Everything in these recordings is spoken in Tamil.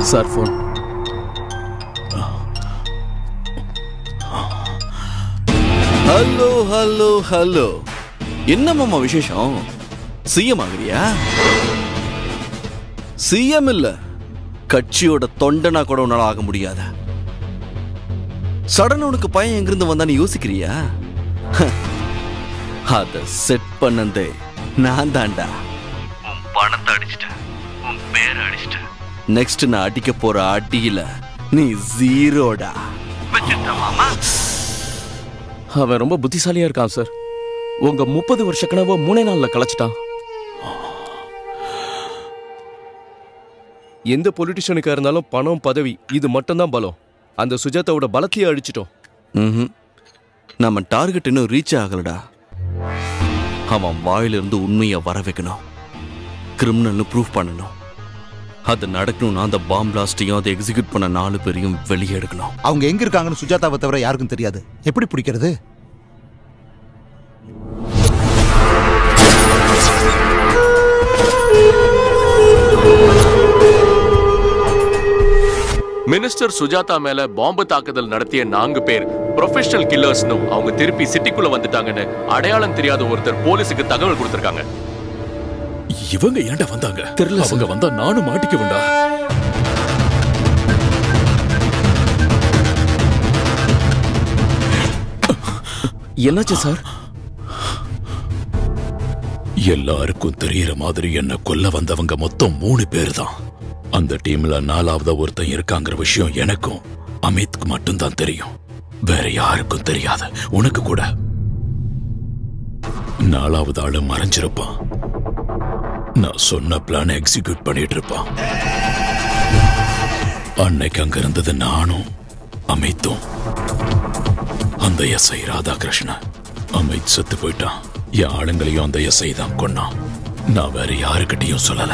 Sir phone hello hello hello என்ன மாமா விசேஷம் சிஎம் ஆகுறியா சிஎம் இல்ல கட்சியோட தொண்டனா கூட உன்னால ஆக முடியாத சடன் உனக்கு பையன் எங்கிருந்து வந்தான்னு யோசிக்கிறியா அத செட் பண்ணந்தே நான் தான்டா உன் பணத்தை அடிச்சிட்டேன் உன் பேரை அடிச்சிட்டேன் நெக்ஸ்ட் நான் அடிக்க போற அடியில நீ ஜீரோடா வச்சிருந்த மாமா அவன் ரொம்ப புத்திசாலியா இருக்கான் சார் உங்க முப்பது வருஷ கனவை மூணே நாள்ல கலைச்சிட்டான் எந்த பொலிட்டிஷியனுக்கா இருந்தாலும் பணம் பதவி இது மட்டும்தான் பலம் அந்த சுஜாதாவோட பலத்தையே அழிச்சிட்டோம் ம்ஹும். நம்ம டார்கெட் இன்னும் ரீச் ஆகலடா அவன் வாயிலிருந்து உண்மையை வர வைக்கணும் கிரிமினல்னு ப்ரூஃப் பண்ணணும் அது நடக்கணும்னா அந்த பாம் பிளாஸ்டையும் அதை எக்ஸிக்யூட் பண்ண நாலு பேரையும் வெளியே எடுக்கணும் அவங்க எங்க இருக்காங்கன்னு சுஜாதாவை தவிர யாருக்கும் தெரியாது எப்படி பிடிக்கிறது மினிஸ்டர் சுஜாதா மேல பாம்பு தாக்குதல் நடத்திய நான்கு பேர் ப்ரொஃபஷனல் கில்லர்ஸ்னு அவங்க திருப்பி சிட்டிக்குள்ள வந்துட்டாங்கன்னு அடையாளம் தெரியாத ஒருத்தர் போலீஸுக்கு தகவல் கொடுத்திருக்காங்க இவங்க ஏன்டா வந்தாங்க தெரியல அவங்க வந்தா நானும் மாட்டிக்க வேண்டா என்னாச்சு சார் எல்லாருக்கும் தெரியற மாதிரி என்ன கொல்ல வந்தவங்க மொத்தம் மூணு பேர் தான் அந்த டீம்ல நாலாவது ஒருத்தன் இருக்காங்கிற விஷயம் எனக்கும் அமித்க்கு மட்டும்தான் தெரியும் வேற யாருக்கும் தெரியாது உனக்கு கூட நாலாவது ஆளு மறைஞ்சிருப்பான் நான் சொன்ன பிளான் எக்ஸிக்யூட் பண்ணிட்டு இருப்பான் அன்னைக்கு அங்க இருந்தது நானும் அமித்தும் அந்த எஸ்ஐ ராதாகிருஷ்ணன் அமித் செத்து போயிட்டான் என் ஆளுங்களையும் அந்த எஸ்ஐ தான் கொன்னான் நான் வேற யாருக்கிட்டையும் சொல்லல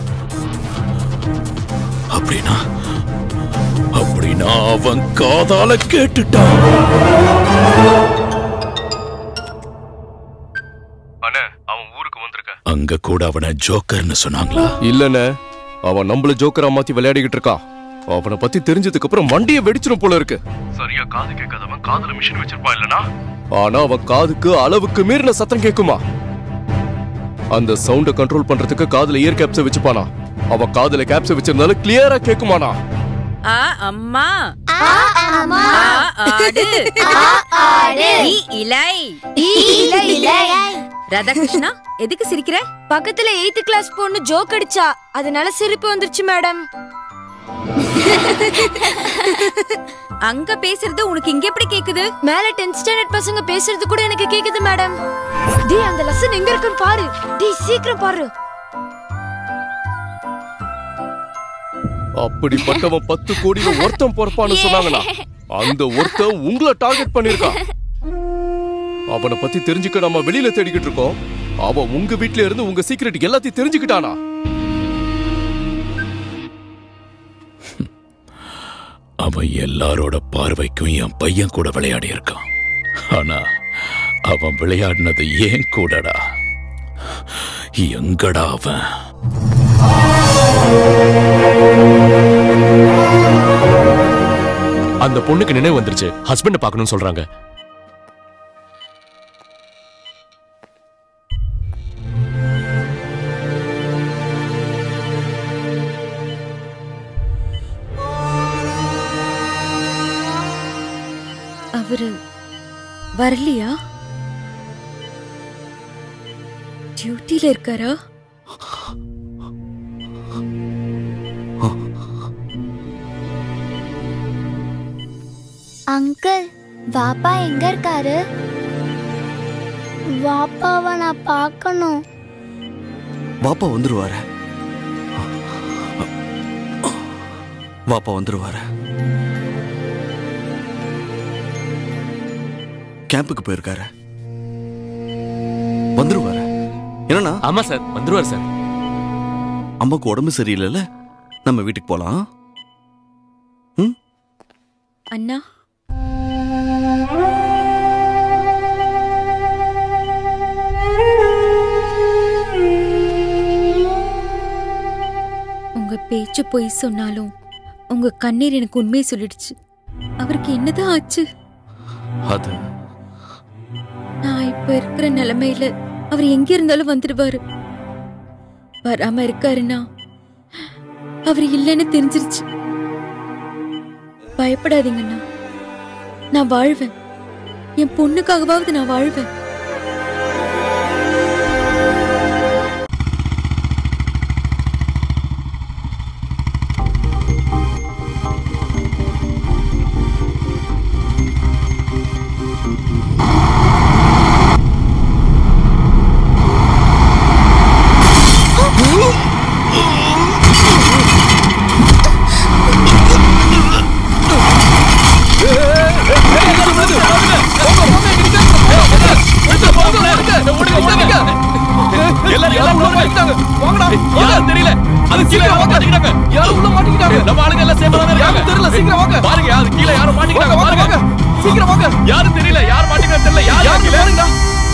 அப்படின்னா அப்படின்னா அவன் காதால கேட்டுட்டான் அண்ணே அவன் ஊருக்கு வந்திருக்க அங்க கூட அவனை ஜோக்கர்னு சொன்னாங்களா இல்லண்ணே அவன் நம்மள ஜோக்கரா மாத்தி விளையாடிக்கிட்டு இருக்கான் அவனை பத்தி தெரிஞ்சதுக்கு அப்புறம் வண்டியை வெடிச்சிடும் போல இருக்கு சரியா காது கேட்காதவன் காதுல மிஷின் வச்சிருப்பான் இல்லனா ஆனா அவன் காதுக்கு அளவுக்கு மீறின சத்தம் கேக்குமா அந்த சவுண்ட கண்ட்ரோல் பண்றதுக்கு காதுல இயர் கேப்ஸ வச்சுப்பானா அவன் காதுல கேப்ஸ வச்சிருந்தாலும் கிளியரா கேக்குமானா ஆ அம்மா ஆ ஆடு ஈ இலை ராதாகிருஷ்ணா எதுக்கு சிரிக்கிற பக்கத்துல எயித்து கிளாஸ் பொண்ணு ஜோக் அடிச்சா அதனால சிரிப்பு வந்துருச்சு மேடம் அங்க பேசுறது உனக்கு இங்க எப்படி கேக்குது மேல 10th ஸ்டாண்டர்ட் பசங்க பேசுறது கூட எனக்கு கேக்குது மேடம் டேய் அந்த லெசன் எங்க இருக்குன்னு பாரு டேய் சீக்கிரம் பாரு அப்படிப்பட்டவன் பத்து கோடியில ஒருத்தன் பொறப்பான்னு சொன்னாங்கண்ணா அந்த ஒருத்தன் உங்களை டார்கெட் பண்ணிருக்கான் அவனை பத்தி தெரிஞ்சுக்க நம்ம வெளியில தேடிக்கிட்டு இருக்கோம் அவன் உங்க வீட்ல இருந்து உங்க சீக்ரெட் எல்லாத்தையும் தெரிஞ்சுக்கிட்டானா அவன் எல்லாரோட பார்வைக்கும் என் பையன் கூட விளையாடி இருக்கான் ஆனா அவன் விளையாடினது ஏன் கூடடா எங்கடா அவன் அந்த பொண்ணுக்கு நினைவு வந்துருச்சு ஹஸ்பண்ட பார்க்கணும்னு சொல்றாங்க அவரு வரலையா டியூட்டில இருக்காரா அங்கிள் வாப்பா எங்க இருக்காரு வாப்பாவை நான் பார்க்கணும் வாப்பா வந்துருவாரு வாப்பா வந்துருவாரு கேம்புக்கு போயிருக்காரு வந்துருவாரு என்னன்னா ஆமா சார் வந்துருவார் சார் அம்மாக்கு உடம்பு சரியில்லைல்ல நம்ம வீட்டுக்கு போலாம் அண்ணா உங்க பேச்சு பொய் சொன்னாலும் உங்க கண்ணீர் எனக்கு உண்மையை சொல்லிடுச்சு அவருக்கு என்னதான் ஆச்சு அது நான் இப்ப இருக்கிற நிலைமையில அவர் எங்க இருந்தாலும் வந்துடுவாரு வராம இருக்காருன்னா அவர் இல்லைன்னு தெரிஞ்சிருச்சு பயப்படாதீங்கண்ணா நான் வாழ்வேன் என் பொண்ணுக்காகவாவது நான் வாழ்வேன் எல்லாரும் எல்லாரும் உள்ள மாட்டிக்கிட்டாங்க வாங்கடா யாரும் தெரியல அது கீழ யாரோ மாட்டிக்கிட்டாங்க யாரும் உள்ள மாட்டிக்கிட்டாங்க நம்ம ஆளுங்க எல்லாம் சேஃபா தான் இருக்காங்க தெரியல சீக்கிரம் வாங்க பாருங்க அது கீழ யாரோ மாட்டிக்கிட்டாங்க பாருங்க சீக்கிரம் வாங்க யாரும் தெரியல யார் மாட்டிக்கிட்டாங்க தெரியல யார் யாரும் பாருங்கடா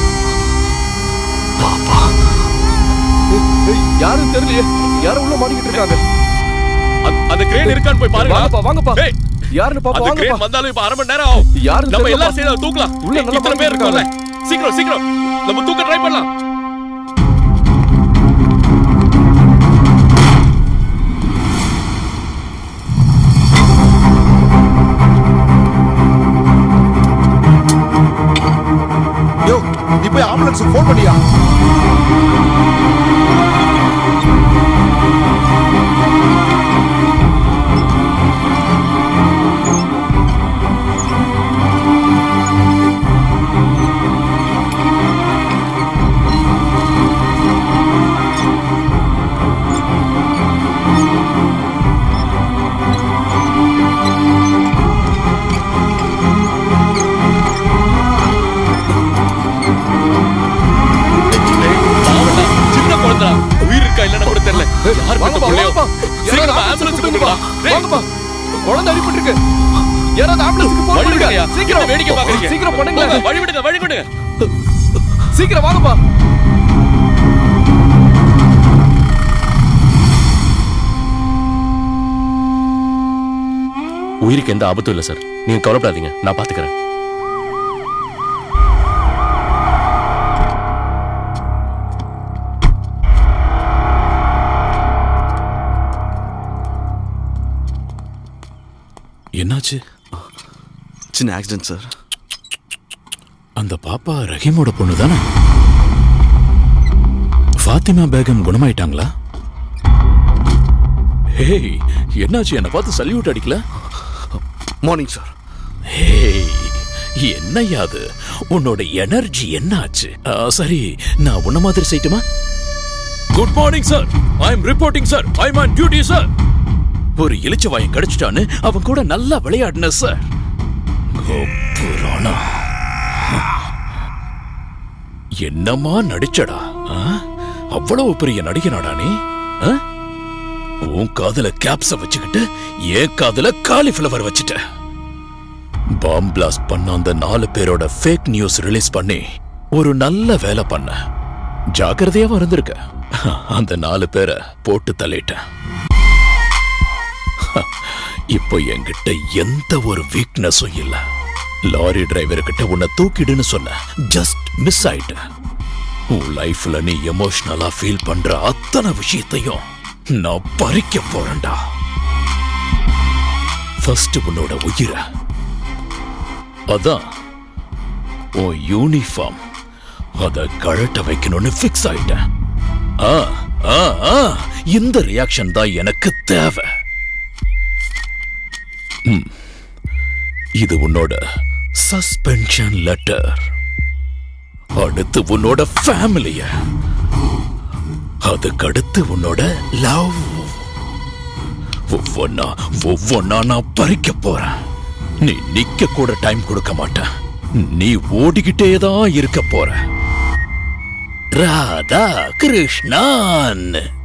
யாரும் தெரியலையே யாரும் உள்ள மாட்டிக்கிட்டு இருக்காங்க அந்த கிரேன் இருக்கான்னு போய் பாருங்க வாங்கப்பா வாங்கப்பா ஏய், யாருன்னு பாப்பா அந்த கிரேன் வாங்கப்பா வந்தாலும் இப்ப அரை மணி நேரம் ஆகும் யாருன்னு நம்ம தெரியலப்பா. எல்லாம் சேர்ந்து அதை தூக்கலாம் உள்ள நல்லா இத்தனை பேர் இருக்கோம்ல சீக்கிரம் சீக்கிரம் நம்ம தூக்க ட்ரை பண்ணலாம் யோ நீ போய் ஆம்புலன்ஸுக்கு ஃபோன் பண்ணியா பாவம்டா, சின்ன குழந்தைடா. உயிர் இருக்கா இல்லைன்னு கூட தெரியல யார் பெத்த வாங்கப்பா பிள்ளையோ? வாங்கப்பா சீக்கிரம் யாராவது ஆம்புலன்ஸ் ஆம்புலன்ஸ் கூப்பிடுங்கப்பா. டேய், வாங்கப்பா குழந்தை அடிபட்டு இருக்கு யாராவது ஆம்புலன்ஸ்க்கு ஃபோன் வழி பண்ணுங்க விடுங்கய்யா. சீக்கிரம் என்ன வேடிக்கை பாக்குறீங்க சீக்கிரம் பண்ணுங்க போங்க, வழி விடுங்க வழி விடுங்க சீக்கிரம் வாங்கப்பா உயிருக்கு எந்த ஆபத்தும் இல்ல சார் நீங்க கவலைப்படாதீங்க நான் பாத்துக்கிறேன் என்னாச்சு சின்ன ஆக்சிடென்ட் சார் அந்த பாப்பா ரஹீமோட பொண்ணு தானே ஃபாத்திமா பேகம் குணமாயிட்டாங்களா ஹேய் என்னாச்சு என்னை பார்த்து சல்யூட் அடிக்கல மார்னிங் சார் ஹேய் என்னய்யா அது உன்னோட எனர்ஜி என்னாச்சு ஆ, சரி நான் உன்ன மாதிரி செய்யட்டுமா good morning sir I am reporting sir I am on duty sir ஒரு இளிச்ச வாயம் கிடைச்சிட்டான்னு அவன் கூட நல்லா விளையாடின சார் புராணா என்னமா நடிச்சடா ஆ? அவ்வளவு பெரிய நடிகனாடா நீ ஆ? உன் காதுல கேப்ஸ வச்சுக்கிட்டு என் காதுல காலிஃபிளவர் வச்சுட்ட பாம் பிளாஸ்ட் பண்ண அந்த நாலு பேரோட ஃபேக் நியூஸ் ரிலீஸ் பண்ணி ஒரு நல்ல வேலை பண்ண ஜாக்கிரதையாவும் இருந்திருக்க அந்த நாலு பேரை போட்டு தள்ளிட்டேன் இப்போ என்கிட்ட எந்த ஒரு வீக்னஸும் இல்ல லாரி டிரைவர் கிட்ட உன்னை தூக்கிடுன்னு சொன்ன ஜஸ்ட் மிஸ் ஆயிட்ட உன் லைஃப்ல நீ எமோஷனலா ஃபீல் பண்ற அத்தனை விஷயத்தையும் நான் பறிக்க போறேன்டா ஃபர்ஸ்ட் உன்னோட உயிரை அதான் உன் யூனிஃபார்ம் அத கழட்ட வைக்கணும்னு ஃபிக்ஸ் ஆயிட்டேன் ஆ, ஆ, ஆ, இந்த ரியாக்ஷன் தான் எனக்கு தேவை ம். இது உன்னோட சஸ்பென்ஷன் லெட்டர் அடுத்து உன்னோட ஃபேமிலிய அதுக்கடுத்து உன்னோட லவ் ஒவ்வொன்னா ஒவ்வொன்னா நான் பறிக்க போறேன் நீ நிக்க கூட டைம் கொடுக்க மாட்ட நீ ஓடிக்கிட்டே தான் இருக்க போற ராதா கிருஷ்ணான்